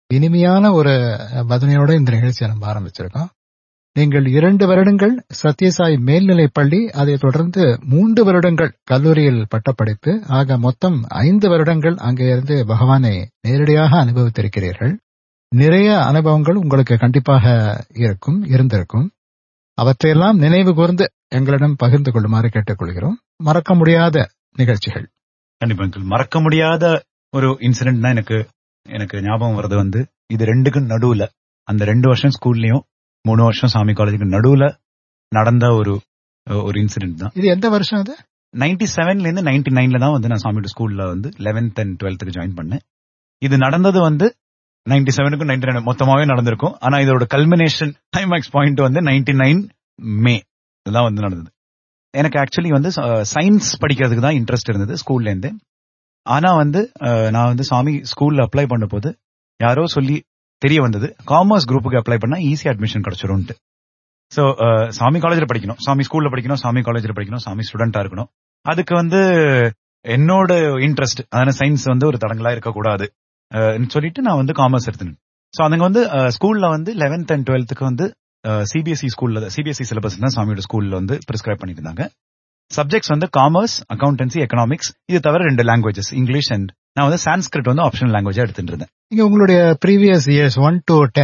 இனிமையான ஒரு பதனையோட இந்த நிகழ்ச்சியை நம்ம ஆரம்பிச்சிருக்கோம் நீங்கள் இரண்டு வருடங்கள் சத்யசாய் மேல்நிலைப் பள்ளி அதைத் தொடர்ந்து மூன்று வருடங்கள் கல்லூரியில் பட்டப்படிப்பு ஆக மொத்தம் ஐந்து வருடங்கள் அங்கே இருந்து பகவானை நேரடியாக அனுபவித்திருக்கிறீர்கள் நிறைய அனுபவங்கள் உங்களுக்கு கண்டிப்பாக இருக்கும் இருந்திருக்கும் அவற்றையெல்லாம் நினைவு கூர்ந்து எங்களிடம் பகிர்ந்து கொள்ளுமாறு கேட்டுக்கொள்கிறோம் மறக்க முடியாத நிகழ்ச்சிகள் கண்டிப்பா அங்கிள் மறக்க முடியாத ஒரு இன்சிடென்ட் தான் எனக்கு எனக்கு ஞாபகம் வருது வந்து இது ரெண்டுக்கும் நடுவுல அந்த ரெண்டு வருஷம் ஸ்கூல்லயும் மூணு வருஷம் சாமி காலேஜுக்கு நடுவுல நடந்த ஒரு ஒரு இன்சிடென்ட் தான் இது எந்த வருஷம் அது நைன்டி செவன்ல இருந்து நைன்டி நைன்ல தான் வந்து நான் சாமியோட ஸ்கூல்ல வந்து லெவன்த் அண்ட் டுவெல்த்துக்கு ஜாயின் பண்ணேன் இது நடந்தது வந்து நைன்டி செவனுக்கும் நைன்டி நைன் மொத்தமாவே நடந்திருக்கும் ஆனா இதோட கல்மினேஷன் கிளைமேக்ஸ் பாயிண்ட் வந்து நைன்டி நைன் மே இதுதான் வந்து நடந்தது எனக்கு ஆக்சுவலி வந்து சயின்ஸ் படிக்கிறதுக்கு தான் இன்ட்ரெஸ்ட் இருந்தது ஸ்கூல்ல இருந்து ஆனா வந்து நான் வந்து சாமி ஸ்கூல்ல அப்ளை பண்ண போது யாரோ சொல்லி தெரிய வந்தது காமர்ஸ் குரூப்புக்கு அப்ளை பண்ணா ஈஸி அட்மிஷன் கிடைச்சிரும்ட்டு சோ சாமி காலேஜ்ல படிக்கணும் சாமி ஸ்கூல்ல படிக்கணும் சாமி காலேஜ்ல படிக்கணும் சாமி ஸ்டூடெண்டா இருக்கணும் அதுக்கு வந்து என்னோட இன்ட்ரெஸ்ட் அதான சயின்ஸ் வந்து ஒரு தடங்களா இருக்கக்கூடாது சொல்லிட்டு நான் வந்து காமர்ஸ் எடுத்துனேன் சோ அதுங்க வந்து ஸ்கூல்ல வந்து லெவன்த் அண்ட் டுவெல்த்துக்கு வந்து சிபிஎஸ்இ ஸ்கூல்ல சிபிஎஸ்இ சிலபஸ் தான் சாமியோட ஸ்கூல்ல வந்து பிரிஸ்கிரைப் பண்ணிட்டு இருந்தாங்க சப்ஜெக்ட்ஸ் வந்து காமர்ஸ் அக்கௌண்டன்சி எக்கனாமிக்ஸ் இது தவிர ரெண்டு லாங்குவேஜஸ் இங்கிலீஷ் அண்ட் நான் வந்து சான்ஸ்கிரிட் வந்து ஆப்ஷனல் லாங்குவேஜா எடுத்துட்டு இருந்தேன் நீங்க உங்களுடைய previous years one to ten